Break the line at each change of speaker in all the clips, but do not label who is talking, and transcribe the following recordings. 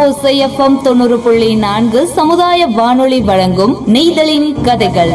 ஓசை எஃப்எம் தொண்ணூறு புள்ளி நான்கு சமுதாய வானொலி வழங்கும் நெய்தலின் கதைகள்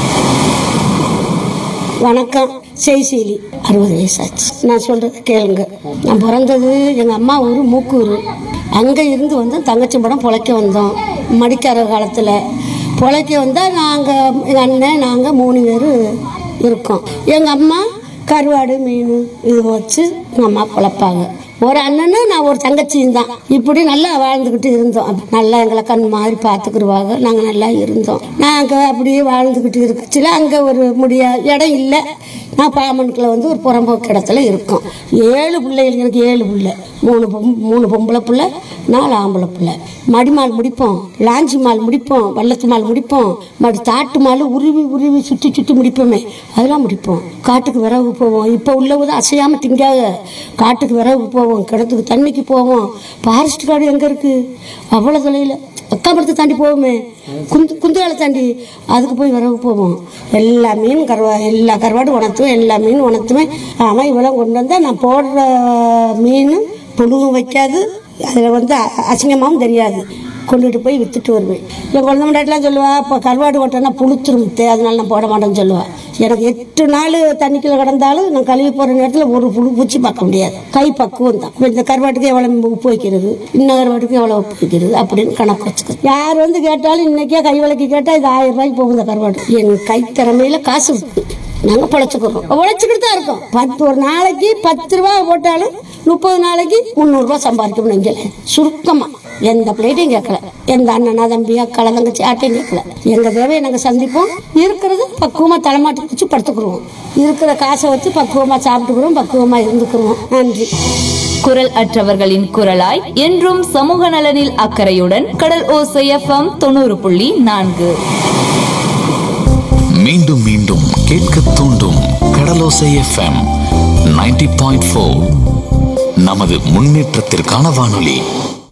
வணக்கம் செய்சீலி அறுபது வயசாச்சு நான் சொல்றது கேளுங்க நான் பிறந்தது எங்கள் அம்மா ஊர் மூக்கூர் அங்கே இருந்து வந்து தங்கச்சி படம் பொழைக்க வந்தோம் மடிக்கார காலத்தில் பொழைக்க வந்தால் நாங்கள் எங்கள் அண்ணன் நாங்கள் மூணு பேர் இருக்கோம் எங்கள் அம்மா கருவாடு மீன் இது வச்சு எங்கள் அம்மா பொழைப்பாங்க ஒரு அண்ணனு நான் ஒரு தங்கச்சியும் தான் இப்படி நல்லா வாழ்ந்துக்கிட்டு இருந்தோம் நல்லா எங்களை கண் மாதிரி பார்த்துக்கிடுவாங்க நாங்கள் நல்லா இருந்தோம் நாங்கள் அப்படியே வாழ்ந்துக்கிட்டு இருக்கச்சில அங்கே ஒரு முடியா இடம் இல்லை நான் பாமனுக்குள்ள வந்து ஒரு புறம்போக்கு இடத்துல இருக்கோம் ஏழு பிள்ளைகள் எனக்கு ஏழு பிள்ளை மூணு பொம் மூணு பொம்பளை பிள்ளை நாலு ஆம்பளை பிள்ளை மடிமால் முடிப்போம் லாஞ்சி மால் முடிப்போம் வள்ளத்து மால் முடிப்போம் மடி தாட்டு மால் உருவி உருவி சுற்றி சுற்றி முடிப்போமே அதெல்லாம் முடிப்போம் காட்டுக்கு விறகு போவோம் இப்போ உள்ளவங்க தான் அசையாமல் திங்காக காட்டுக்கு விறகு போவோம் கிணத்துக்கு தண்ணிக்கு போவோம் ஃபாரஸ்ட் காடு எங்கே இருக்குது அவ்வளோ தொலைவில் அக்காமரத்தை தாண்டி போவோமே குந்து குந்துகாலை தாண்டி அதுக்கு போய் விறகு போவோம் எல்லா மீன் கருவா எல்லா கருவாடும் உணர்த்துவேன் எல்லா மீன் உணர்த்துவேன் ஆனால் இவ்வளோ கொண்டு வந்தால் நான் போடுற மீன் புழுவும் வைக்காது அதில் வந்து அ- அசிங்கமாவும் தெரியாது கொண்டுட்டு போய் வித்துட்டு வருவேன் என் குழந்தை முன்னாடிலாம் சொல்லுவா இப்போ கருவாடு ஓட்டனா புளுத்துரும் முத்தே அதனால நான் போட மாட்டேன்னு சொல்லுவா எனக்கு எட்டு நாள் தண்ணிக்குள்ள கிடந்தாலும் நான் கழுவி போகிற நேரத்தில் ஒரு புழு பூச்சி பார்க்க முடியாது கை பக்குவம் தான் இப்ப இந்த கருவாட்டுக்கு எவ்வளோ உப்பு வைக்கிறது இன்னும் கருவாட்டுக்கு எவ்வளோ உப்பு வைக்கிறது அப்படின்னு கணக்கு வச்சுக்க யார் வந்து கேட்டாலும் இன்னைக்கே கை விளக்கி கேட்டால் இது ஆயிரம் ரூபாய்க்கு போகும் இந்த கருவாடு என் கை திறமையில காசு இருக்கு. நாங்கள் பொழைச்சிக்கிறோம் உழைச்சிக்கிட்டு தான் இருக்கோம் பத்து ஒரு நாளைக்கு பத்து ரூபா போட்டாலும் முப்பது நாளைக்கு முந்நூறுரூவா சம்பாதிக்கணும் இங்கே சுருக்கமாக எந்த பிள்ளைட்டையும் கேட்கல எந்த அண்ணனா தம்பி அக்கால தங்கச்சி ஆட்டையும் கேட்கல எங்கள் தேவையை நாங்கள் சந்திப்போம் இருக்கிறது பக்குவமாக தலைமாட்டி வச்சு படுத்துக்குருவோம் இருக்கிற காசை வச்சு பக்குவமாக சாப்பிட்டுக்கிறோம் பக்குவமாக இருந்துக்கிறோம் நன்றி
குரல் அற்றவர்களின் குரலாய் என்றும் சமூக நலனில் அக்கறையுடன் கடல் ஓசை எஃப்எம் தொண்ணூறு புள்ளி நான்கு
மீண்டும் மீண்டும் கேட்க தூண்டும் கடலோசை எஃப்எம் 90.4 பாயிண்ட் நமது முன்னேற்றத்திற்கான வானொலி